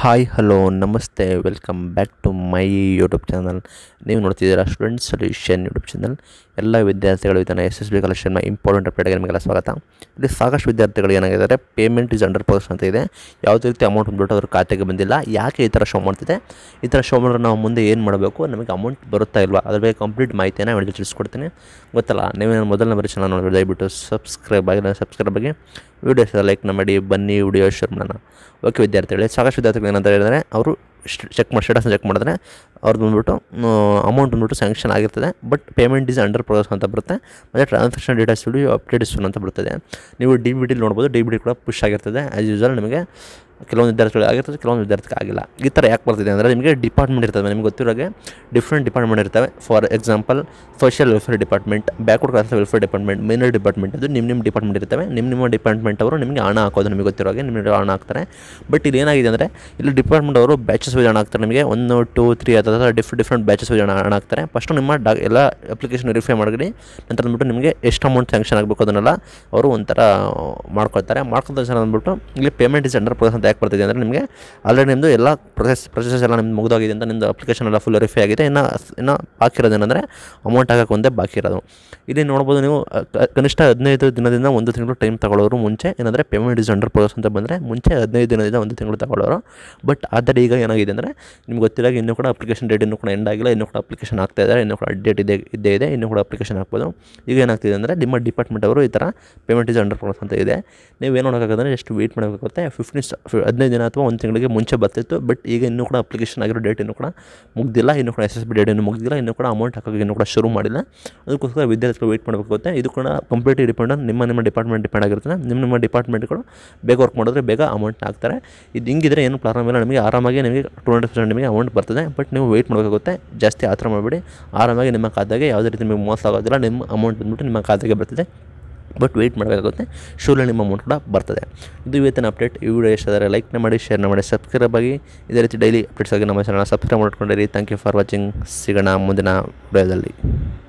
hi hello ನಮಸ್ತೆ welcome back to my YouTube channel ನೀವು ನೋಡ್ತಿದ್ದೀರಾ ಸ್ಟೂಡೆಂಟ್ ಸೊಲ್ಯೂಷನ್ ಯೂಟ್ಯೂಬ್ ಚಾನಲ್ ಎಲ್ಲ ವಿದ್ಯಾರ್ಥಿಗಳು ಇದನ್ನು ಎಸ್ ಎಸ್ ಬಿ ಕಲೆಕ್ಷನ್ನ ಇಂಪಾರ್ಟೆಂಟ್ ಅಪ್ಡೇಟ್ಗೆ ನಿಮಗೆಲ್ಲ ಸ್ವಾಗತ ಇಲ್ಲಿ ಸಾಕಷ್ಟು ವಿದ್ಯಾರ್ಥಿಗಳು ಏನಾಗಿದ್ದಾರೆ ಪೇಮೆಂಟ್ ಇಸ್ ಅಂಡರ್ ಪ್ರೋಸೆಸ್ ಅಂತ ಇದೆ ಯಾವುದೇ ರೀತಿ ಅಮೌಂಟ್ ಬಂದ್ಬಿಟ್ಟು ಅವ್ರ ಖಾತೆಗೆ ಬಂದಿಲ್ಲ ಯಾಕೆ ಈ ಥರ ಶೋ ಮಾಡ್ತಿದೆ ಈ ಥರ ಶೋ ಮಾಡಿದ್ರೆ ನಾವು ಮುಂದೆ ಏನು ಮಾಡಬೇಕು ನಮಗೆ ಅಮೌಂಟ್ ಬರುತ್ತಾ ಇಲ್ವಾ ಅದ್ರ ಬಗ್ಗೆ ಕಂಪ್ಲೀಟ್ ಮಾಹಿತಿಯನ್ನು ವಿಡಿಯೋ ತಿಳಿಸ್ಕೊಡ್ತೀನಿ ಗೊತ್ತಲ್ಲ ನೀವೇನು ಮೊದಲ ನಂಬರ್ ಚಾನಲ್ ನೋಡಿದ್ರೆ ದಯವಿಟ್ಟು ಸಬ್ಸ್ಕ್ರೈಬ್ ಆಗಿ ಸಬ್ಸ್ಕ್ರೈಬ್ ಆಗಿ ವಿಡಿಯೋ ಲೈಕ್ನ ಮಾಡಿ ಬನ್ನಿ ವಿಡಿಯೋ ಶೇರ್ ಮಾಡೋಣ ಓಕೆ ವಿದ್ಯಾರ್ಥಿಗಳೇ ಸಾಕಷ್ಟು ವಿದ್ಯಾರ್ಥಿಗಳು ಏನಂತ ಹೇಳಿದರೆ ಅವರು ಚೆಕ್ ಮಾಡಿ ಸ್ಟೇಟಸ್ನ ಚೆಕ್ ಮಾಡಿದ್ರೆ ಅವ್ರದ್ದು ಬಂದ್ಬಿಟ್ಟು ಅಮೌಂಟ್ ಬಂದ್ಬಿಟ್ಟು ಸ್ಯಾಂಕ್ಷನ್ ಆಗಿರ್ತದೆ but payment is under process ಅಂತ ಬರುತ್ತೆ ಮತ್ತು transaction details video update is ಅಂತ ಬರ್ತದೆ ನೀವು ಡಿ ಬಿ ಡಿಲಿ ನೋಡ್ಬೋದು ಡಿ ಬಿ ಡಿ ಕೂಡ ಪುಷ್ ಆಗಿರ್ತದೆ ಆ್ಯಸ್ ಯೂಸಲ್ ನಿಮಗೆ ಕೆಲವೊಂದು ವಿದ್ಯಾರ್ಥಿಗಳು ಆಗಿರ್ತದೆ ಕೆಲವೊಂದು ವಿದ್ಯಾರ್ಥಿಗೆ ಆಗಿಲ್ಲ ಈ ಥರ ಯಾಕೆ ಬರ್ತಿದೆ ಅಂದರೆ ನಿಮಗೆ ಡಿಪಾರ್ಟ್ಮೆಂಟ್ ಇರ್ತವೆ ನಿಮ್ಗೆ ಗೊತ್ತಿರೋಗೆ ಡಿಫ್ರೆಂಟ್ ಡಿಪಾರ್ಟ್ಮೆಂಟ್ ಇರ್ತವೆ for example social welfare department backward class welfare department minor department ಅದು ನಿಮ್ಮ ನಿಮ್ಮ ಡಿಪಾರ್ಟ್ಮೆಂಟ್ ಇರ್ತವೆ ನಿಮ್ಮ ನಿಮ್ಮ ಡಿಪಾರ್ಟ್ಮೆಂಟ್ ಅವರು ನಿಮಗೆ ಹಣ ಹಾಕೋದು ನಿಮಗೆ ಗೊತ್ತಿರೋಗೆ ನಿಮಗೆ ಹಣ ಹಾಕ್ತಾರೆ ಬಟ್ ಇಲ್ಲಿ ಏನಾಗಿದೆ ಅಂದರೆ ಇಲ್ಲಿ ಡಿಪಾರ್ಟ್ಮೆಂಟ್ ಅವರು ಬ್ಯಾಚಸ್ ವೈಸ್ ಹಣ ಹಾಕ್ತಾರೆ ನಿಮಗೆ ಒಂದು ಟೂ ತ್ರೀ ಆ ಥರ ಡಿಫ್ರೆಂಟ್ ಡಿಫ್ರೆಂಟ್ ಬ್ಯಾಚಸ್ ವೈಸ್ ಹಣ ಹಣ ಹಾಕ್ತಾರೆ ಫಸ್ಟು ನಿಮ್ಮ ಡಾ ಎಲ್ಲ ಅಪ್ಲಿಕೇಶನ್ ವೆರಿಫೈ ಮಾಡಿರಿ ನಂತರ ಅಂದ್ಬಿಟ್ಟು ನಿಮಗೆ ಎಷ್ಟು ಅಮೌಂಟ್ ಸ್ಯಾಂಕ್ಷನ್ ಆಗಬೇಕು ಅದನ್ನೆಲ್ಲ ಅವರು ಒಂಥರ ಮಾಡ್ಕೊಳ್ತಾರೆ ಮಾಡ್ಕೊಂಡ ತಕ್ಷಣ ಅಂದ್ಬಿಟ್ಟು ಇಲ್ಲಿ ಪೇಮೆಂಟ್ ಇಸ್ ಅಂಡರ್ ಪ್ರೋಸೆಸ್ ಅಂತ ಯಾಕೆ ಬರ್ತಿದೆ ಅಂದರೆ ನಿಮಗೆ ಆಲ್ರೆಡಿ ನಿಮ್ಮದು ಎಲ್ಲ ಪ್ರೊಸೆಸ್ ಪ್ರೊಸೆಸ್ ಎಲ್ಲ ನಿಮ್ದು ಮುಗಿದೋಗಿದೆ ಅಂತ ನಿಮ್ಮದು ಅಪ್ಲಿಕೇಶನ್ ಎಲ್ಲ ಫುಲ್ ವೆರಿಫೈ ಆಗಿದೆ ಇನ್ನು ಇನ್ನು ಬಾಕಿ ಇರೋದು ಏನಂದರೆ ಅಮೌಂಟ್ ಹಾಕೋಕೆ ಒಂದೇ ಬಾಕಿ ಇರೋದು ಇಲ್ಲಿ ನೋಡ್ಬೋದು ನೀವು ಅ, ಕ- ಕನಿಷ್ಠ ಹದಿನೈದು ದಿನದಿಂದ ಒಂದು ತಿಂಗಳು ಟೈಮ್ ತಗೊಳ್ಳೋರು ಮುಂಚೆ ಏನಂದರೆ ಪೇಮೆಂಟ್ ಇಸ್ ಅಂಡರ್ ಪ್ರೋಸೆಸ್ ಅಂತ ಬಂದರೆ ಮುಂಚೆ ಹದಿನೈದು ದಿನದಿಂದ ಒಂದು ತಿಂಗಳು ತಗೊಳ್ಳೋರು ಬಟ್ ಆದರೆ ಈಗ ಏನಾಗಿದೆ ಅಂದರೆ ನಿಮ್ಗೆ ಗೊತ್ತಿರಾಗ ಇನ್ನೂ ಕೂಡ ಅಪ್ಲಿಕೇಶನ್ ಡೇಟ್ ಇನ್ನೂ ಕೂಡ ಎಂಡ್ ಆಗಿಲ್ಲ ಇನ್ನೂ ಕೂಡ ಅಪ್ಲಿಕೇಶನ್ ಆಗ್ತಾ ಇದ್ದಾರೆ ಇನ್ನೂ ಕೂಡ ಡೇಟ್ ಇದೆ ಇದ್ದೇ ಇದೆ ಇನ್ನೂ ಕೂಡ ಅಪ್ಲಿಕೇಶನ್ ಹಾಕ್ಬೋದು ಈಗ ಏನಾಗ್ತಿದೆ ಅಂದರೆ ನಿಮ್ಮ ಡಿಪಾರ್ಟ್ಮೆಂಟ್ ಅವರು ಈ ಥರ ಪೇಮೆಂಟ್ ಇಸ್ ಅಂಡರ್ ಪ್ರೋಸೆಸ್ ಅಂತ ಇದೆ ನೀವು ಏನು ಮಾಡೋಕ್ಕಾಗಂದ್ರೆ ಎಷ್ಟು ವೆಯ್ಟ್ ಮಾಡಬೇಕಾಗುತ್ತೆ ಫಿಫ್ಟೀನ್ ಹದಿನೈದು ದಿನ ಅಥವಾ ಒಂದು ತಿಂಗಳಿಗೆ ಮುಂಚೆ ಬರ್ತಿತ್ತು ಬಟ್ ಈಗ ಇನ್ನೂ ಕೂಡ ಅಪ್ಲಿಕೇಶನ್ ಆಗಿರೋ ಡೇಟ್ ಇನ್ನೂ ಕೂಡ ಮುಗ್ದಿಲ್ಲ ಇನ್ನೂ ಕೂಡ ಎಸ್ ಎಸ್ ಬಿ ಡೇಟ್ ಇನ್ನೂ ಮುಗ್ದಿಲ್ಲ ಇನ್ನೂ ಕೂಡ ಅಮೌಂಟ್ ಹಾಕೋಕೆ ಇನ್ನೂ ಕೂಡ ಶುರು ಮಾಡಿಲ್ಲ ಅದಕ್ಕೋಸ್ಕರ ವಿದ್ಯಾರ್ಥಿಗಳು ವೆಯ್ಟ್ ಮಾಡಬೇಕಾಗುತ್ತೆ ಇದು ಕೂಡ ಕಂಪ್ಲೀಟ್ಲಿ ಡಿಪೆಂಡ್ ಆನ್ ನಿಮ್ಮ ನಿಮ್ಮ ಡಿಪಾರ್ಟ್ಮೆಂಟ್ ಡಿಪೆಂಡ್ ಆಗಿರ್ತದೆ ನಿಮ್ಮ ನಿಮ್ಮ ಡಿಪಾರ್ಟ್ಮೆಂಟ್ಗಳು ಬೇಗ ವರ್ಕ್ ಮಾಡಿದ್ರೆ ಬೇಗ ಅಮೌಂಟ್ ಹಾಕ್ತಾರೆ ಇದು ಹಿಂಗಿದ್ರೆ ಏನು ಪ್ರಾಬ್ಲಮ್ ಇಲ್ಲ ನಿಮಗೆ ಆರಾಮಾಗಿ ನಿಮಗೆ ಟೂ ಹಂಡ್ರೆಡ್ ಪರ್ಸೆಂಟ್ ನಿಮಗೆ ಅಮೌಂಟ್ ಬರ್ತದೆ ಬಟ್ ನೀವು ವೆಯ್ಟ್ ಮಾಡಬೇಕಾಗುತ್ತೆ ಜಾಸ್ತಿ ಆ ಥರ ಮಾಡಿಬಿಡಿ ಆರಾಮಾಗಿ ನಿಮ್ಮ ಖಾತೆಗೆ ಯಾವುದೇ ರೀತಿ ನಿಮಗೆ ಮೋಸ ಆಗೋದಿಲ್ಲ ನಿಮ್ಮ ಅಮೌಂಟ್ ಬಂದ್ಬಿಟ್ಟು ನಿಮ್ಮ ಖಾತೆಗೆ ಬರ್ತದೆ ಬಟ್ ವೆಯ್ಟ್ ಮಾಡಬೇಕಾಗುತ್ತೆ ಶೂರಲ್ಲಿ ನಿಮ್ಮ ಅಮೌಂಟ್ ಕೂಡ ಬರ್ತದೆ ಇದು ಇವತ್ತಿನ ಅಪ್ಡೇಟ್ ಈ ವಿಡಿಯೋ ಇಷ್ಟಾದರೆ ಲೈಕ್ನ ಮಾಡಿ ಶೇರ್ನ ಮಾಡಿ ಸಬ್ಸ್ಕ್ರೈಬ್ ಆಗಿ ಇದೇ ರೀತಿ ಡೈಲಿ ಅಪ್ಡೇಟ್ಸ್ ಆಗಿ ನಮ್ಮ ಚಾನಲ್ ಸಬ್ಸ್ಕ್ರೈಬ್ ಮಾಡ್ಕೊಂಡಿರಿ ಥ್ಯಾಂಕ್ ಯು ಫಾರ್ ವಾಚಿಂಗ್ ಸಿಗೋಣ ಮುಂದಿನ ವಿಡಿಯೋದಲ್ಲಿ